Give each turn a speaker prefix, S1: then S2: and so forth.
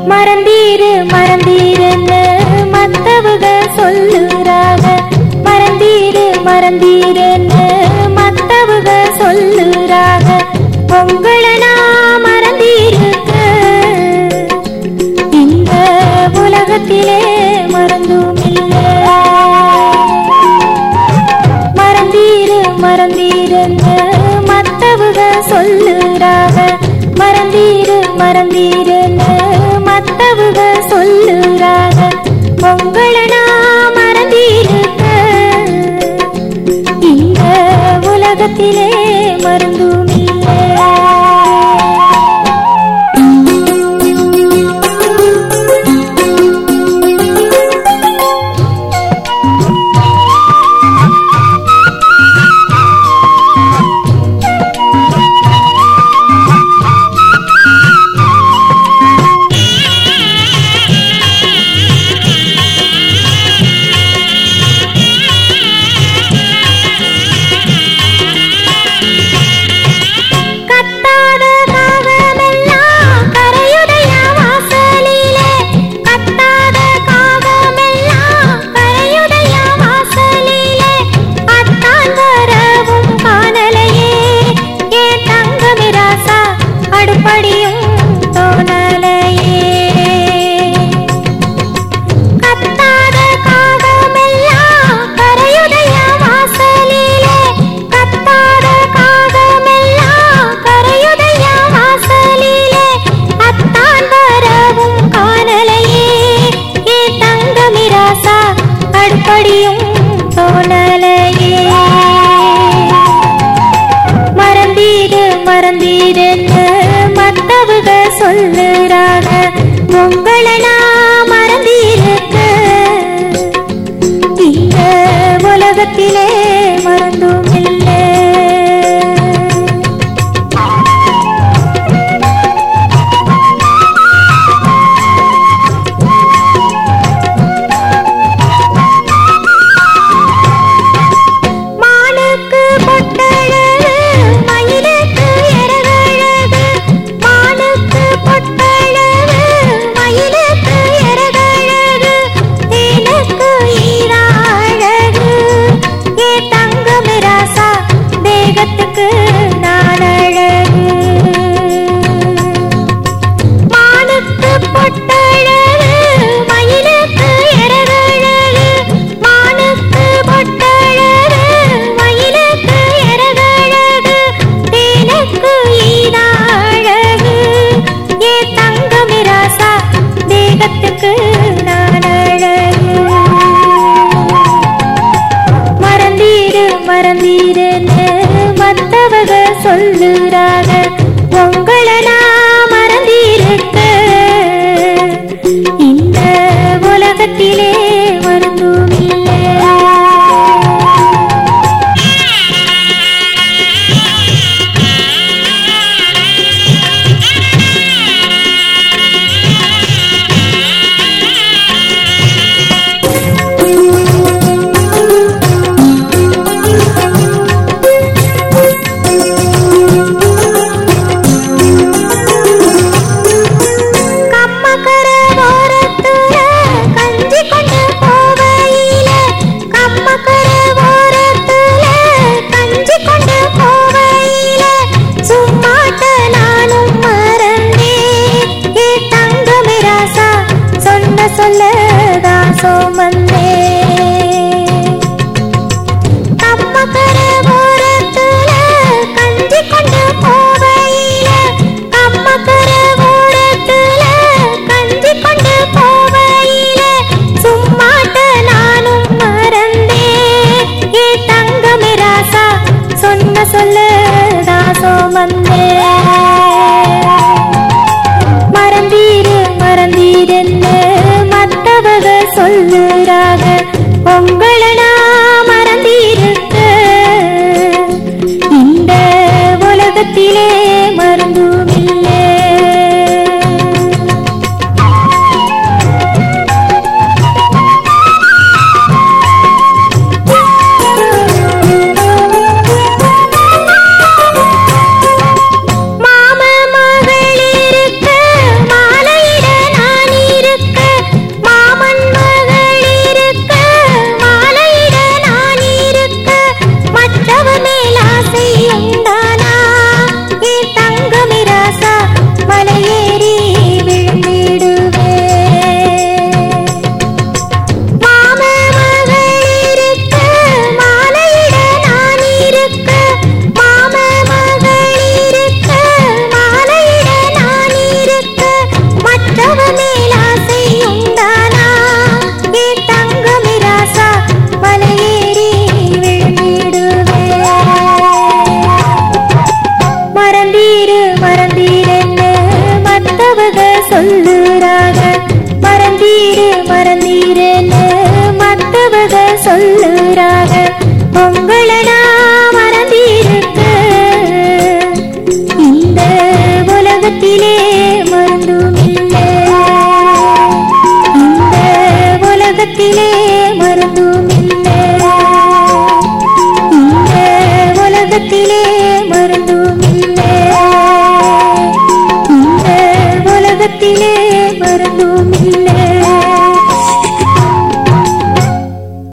S1: மறந்தீரு மறந்தீருன்னு மத்தவங்க சொல்லுறாங்க மறந்தீரு மறந்தீருன்னு மத்தவங்க சொல்லுறாங்க உங்களை நான் மறந்தீருக்க இந்த உலகத்திலே மறந்தும் இல்லை மறந்தீரு மறந்தீருன்னு மத்தவங்க சொல்லுறாங்க மறந்தீரு மறந்தீருன்னு மத்தவங்க சொல்லுறாங்க உங்களை நான் மறந்தீருக்க இந்த உலகத்திலே மறந்தும் இல்லை கத்தாத காகமெல்லாம் கரையுடைய வாசலிலே கத்தாத காகமெல்லாம் கரையுடைய வாசலிலே அத்தான் வரவும் காணலையே ஏ தங்கமிராசா அடுப்படியும் தோணலையே கத்தாத காகமெல்லாம் கரையுடைய வாசலிலே கத்தாத காகமெல்லாம் கரையுடைய வாசலிலே அத்தான் வரவும் காணலையே ஏ தங்கமிராசா அடுப்படியும் தோணலையே மறந்தீரு மறந்தீருன்னு மத்தவங்க சொல்லுறாங்க உங்களை நான் மறந்தீருக்க இந்த உலகத்திலே மறந்தும் இல்லை மானுக்கு பொட்டழகு மயிலுக்கு எரகழகு மானுக்கு பொட்டழகு மயிலுக்கு எரகழகு தேனுக்கு ஈராழகு ஏ தங்கமிராசா தேகத்துக்கு நான் அழகு மானுக்கு பொட்டழகு மயிலுக்கு எரகழகு மானுக்கு பொட்டழகு மயிலுக்கு எரகழகு தேனுக்கு ஈராழகு ஏ தங்கமிராசா தேகத்துக்கு நான் அழகு மறந்தீரு மறந்தீருன்னு மத்தவங்க சொல்லுறாங்க உங்களை நான் மறந்தீருக்க இந்த உலகத்திலே மறந்தும் இல்லை கம்மக்கர ஓரத்துல கஞ்சி கொண்டு போவையில கம்மக்கர ஓரத்துல கஞ்சி கொண்டு போவையில சும்மாட்ட நானும் மறந்தேன் ஏ தங்கமிராசா சொன்ன சொல்லதான் சோமந்தே கம்மக்கர ஓரத்துல கஞ்சி கொண்டு போவையில கம்மக்கர ஓரத்துல கஞ்சி கொண்டு போவையில சும்மாட்ட நானும் மறந்தேன் ஏ தங்கமிராசா சொன்ன சொல்லு தாசோ வந்தே மறந்தீரு மறந்தீருன்னு மத்த உங்களடா மறந்திருக்க இந்த உலகத்திலே மருந்தும் இல்லை இந்த உலகத்திலே மருந்தும் இல்லை இந்த உலகத்திலே மருந்தும் இல்லை இந்த உலகத்திலே மருந்தும்